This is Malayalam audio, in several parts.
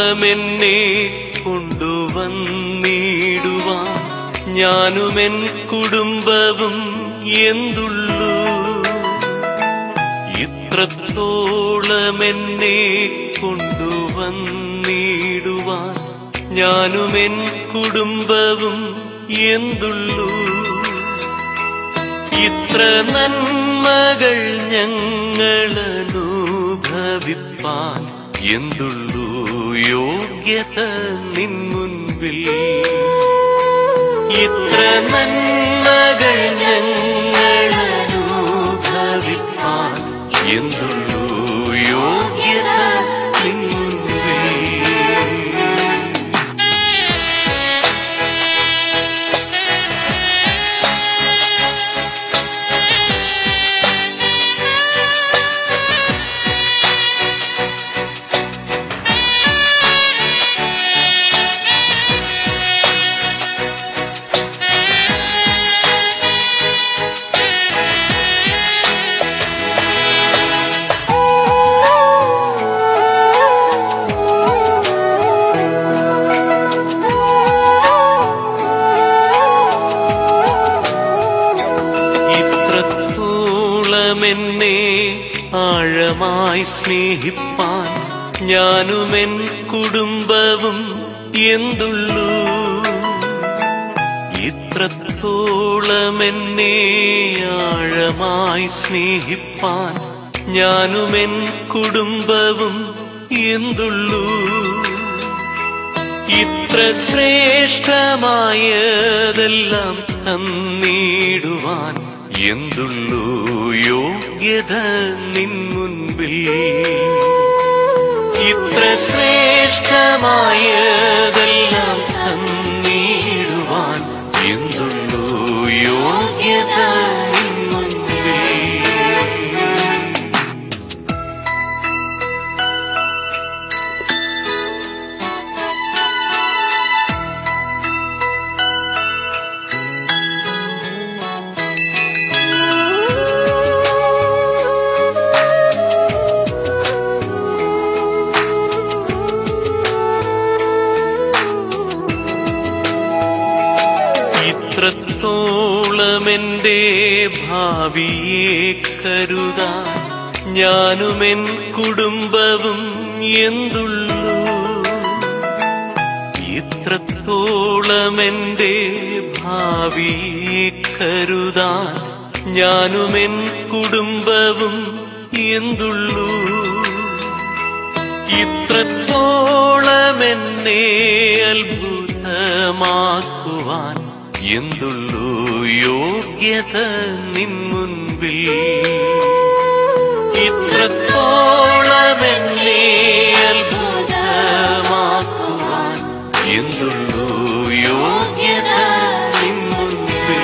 ഇത്രത്തോളമെന്നെ കൊണ്ടുവന്നിടുവാൻ ഞാനുമെൻ കുടുംബവും എന്തുള്ളൂ ഇത്രത്തോളമെന്നെ കൊണ്ടുവന്നിടുവാൻ ഞാനുമെൻ കുടുംബവും എന്തുള്ളൂ ഇത്ര നന്മകൾ ഞങ്ങളനുഭവിപ്പാൻ എന്തുള്ളൂ യോഗ്യത നിൻ മുൻപിൽ ഇത്ര നന്മകൾ ഞങ്ങളനുഭവിപ്പാൻ എന്തുള്ളൂ യോഗ്യത നിൻ മുൻപിൽ ഇത്രത്തോളമെന്നെ ആഴമായി സ്നേഹിപ്പാൻ ഞാനുമെൻ കുടുംബവും എന്തുള്ളൂ ഇത്രത്തോളമെന്നെ ആഴമായി സ്നേഹിപ്പാൻ ഞാനുമെൻ കുടുംബവും എന്തുള്ളൂ ഇത്ര ശ്രേഷ്ഠമായതെല്ലാം തന്നിടുവാൻ എന്തുള്ളൂ യോഗ്യത നിൻ മുൻപിൽ ഇത്ര ശ്രേഷ്ഠമായതെല്ലാം തന്നിടുവാൻ എന്തുള്ളൂ യോഗ്യത നിൻ മുൻപിൽ ഇത്രത്തോളമെന്റെ ഭാവിയെ കരുതാൻ ഞാനുമെൻ കുടുംബവും എന്തുള്ളൂ ഇത്രത്തോളമെന്റെ ഭാവിയെ കരുതാൻ ഞാനുമെൻ കുടുംബവും എന്തുള്ളൂ ഇത്രത്തോളമെന്നെ അത്ഭുതമാക്കുവാൻ എന്തുള്ളൂ യോഗ്യത നിൻ മുൻപിൽ ഇത്രത്തോളമെന്നെ അത്ഭുതമാക്കുവാൻ എന്തുള്ളൂ യോഗ്യത നിൻ മുൻപിൽ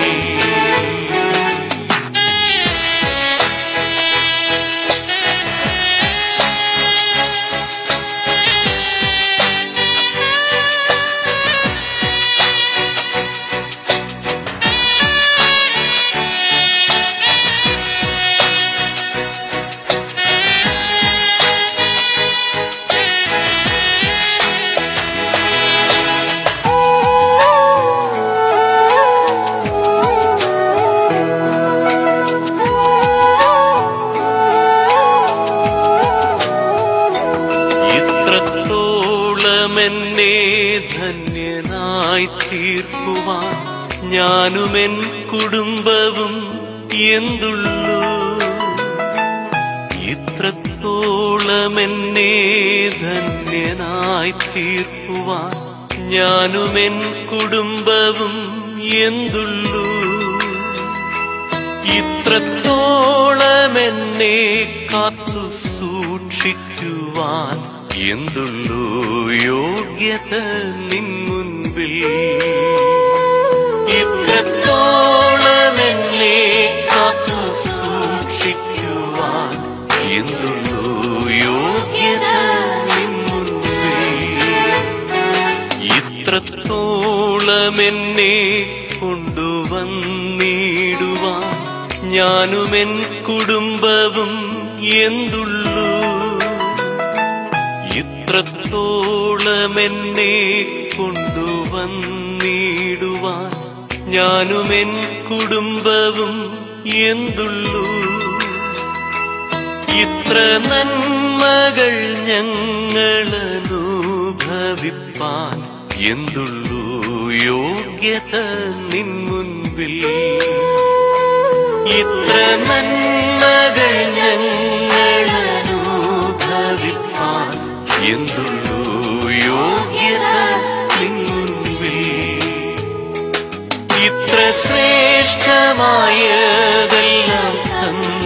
ഇത്രത്തോളമെന്നെ ധന്യനായി തീർക്കുവാൻ ഞാനുമെൻ കുടുംബവും എന്തുള്ളൂ ഇത്രത്തോളമെന്നെ ധന്യനായി തീർക്കുവാൻ ഞാനുമെൻ കുടുംബവും എന്തുള്ളൂ ഇത്രത്തോളമെന്നെ കാത്തു സൂക്ഷിക്കുവാൻ എന്തുള്ളൂ യോഗ്യത നിൻ മുൻപിൽ ഇത്രത്തോളമെന്നെ കാത്തു സൂക്ഷിക്കുവാൻ എന്തുള്ളൂ യോഗ്യത നിൻ മുൻപിൽ ഇത്രത്തോളമെന്നെ കൊണ്ടുവന്നിടുവാൻ ഞാനുമെൻ കുടുംബവും എന്തുള്ളൂ ഇത്രത്തോളം എന്നെ കൊണ്ടുവന്നിടുവാൻ ഞാനും എൻ കുടുംബവും എന്തുള്ളൂ ഇത്ര നന്മകൾ ഞങ്ങൾ അനുഭവിപ്പാൻ എന്തുള്ളൂ യോഗ്യത നിൻ മുൻപിൽ ഇത്ര നന്മകൾ ഞങ്ങൾ അനുഭവിപ്പാൻ എന്തുള്ളൂ യോഗ്യത നിൻ മുൻപിൽ ഇത്ര ശ്രേഷ്ഠമായതെല്ലാം തന്നു